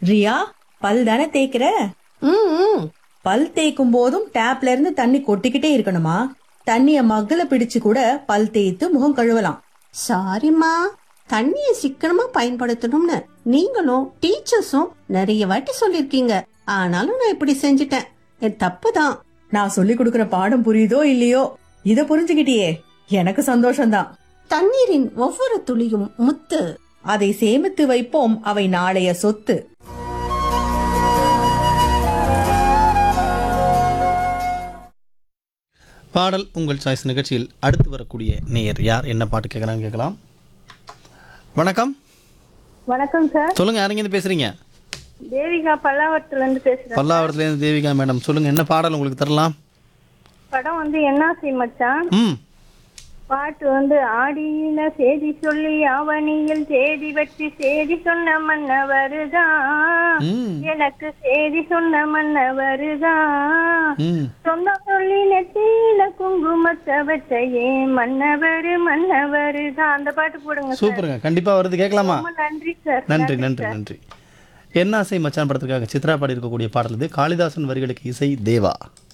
ரியா பல் தானே தேய்க்கிற ம் ம். பல் தேய்க்கும் போதும் டேப்ல இருந்து தண்ணி கொட்டிக்கிட்டே இருக்கணுமா தண்ணிய மக்குல பிடிச்சு கூட பல் தேய்த்து முகம் கழுவலாம் சாரிம்மா தண்ணியை சிக்கனமா பயன்படுத்தணும்னு நீங்களும் டீச்சர்ஸும் நிறைய வாட்டி சொல்லிருக்கீங்க ஆனாலும் நான் இப்படி செஞ்சிட்டேன் என் தப்பு தான் நான் சொல்லி கொடுக்கிற பாடம் புரியுதோ இல்லையோ இத புரிஞ்சுக்கிட்டியே எனக்கு சந்தோஷம்தான் தண்ணீரின் ஒவ்வொரு துளியும் முத்து அதை சேமித்து வைப்போம் அவை நாளைய சொத்து பாடல் உங்கள் சாய்ஸ் நிகழ்ச்சியில் அடுத்து வரக்கூடிய நேயர் யார் என்ன பாட்டு கேட்குறாங்க கேட்கலாம் வணக்கம் வணக்கம் சார் சொல்லுங்க யாருங்க இருந்து பேசுறீங்க தேவிகா பல்லாவரத்துல இருந்து பேசுறேன் பல்லாவரத்துலேருந்து தேவிகா மேடம் சொல்லுங்க என்ன பாடல் உங்களுக்கு தரலாம் படம் வந்து என்னாசி மச்சான் ம் பாட்டு வந்து ஆடியில செய்தி சொல்லி அவனியில் செய்தி வச்சு செய்தி சொன்ன மன்னவருதான் ம் எனக்கு செய்தி சொன்ன மன்னவருதான் ம் சொந்த சொல்லி நெத்தியில குங்குமத்தை வச்ச ஏன் மன்னவரு மன்னவரு தான் அந்த பாட்டு போடுங்க சார் சூப்பருங்க கண்டிப்பாக வருது கேட்கலாமா ரொம்ப நன்றி சார் நன்றி நன்றி நன்றி என்ன ஆசை மச்சான் படத்துக்காக சித்ரா பாடி இருக்கக்கூடிய பாடல் இது காளிதாசன் வரிகளுக்கு இசை தேவா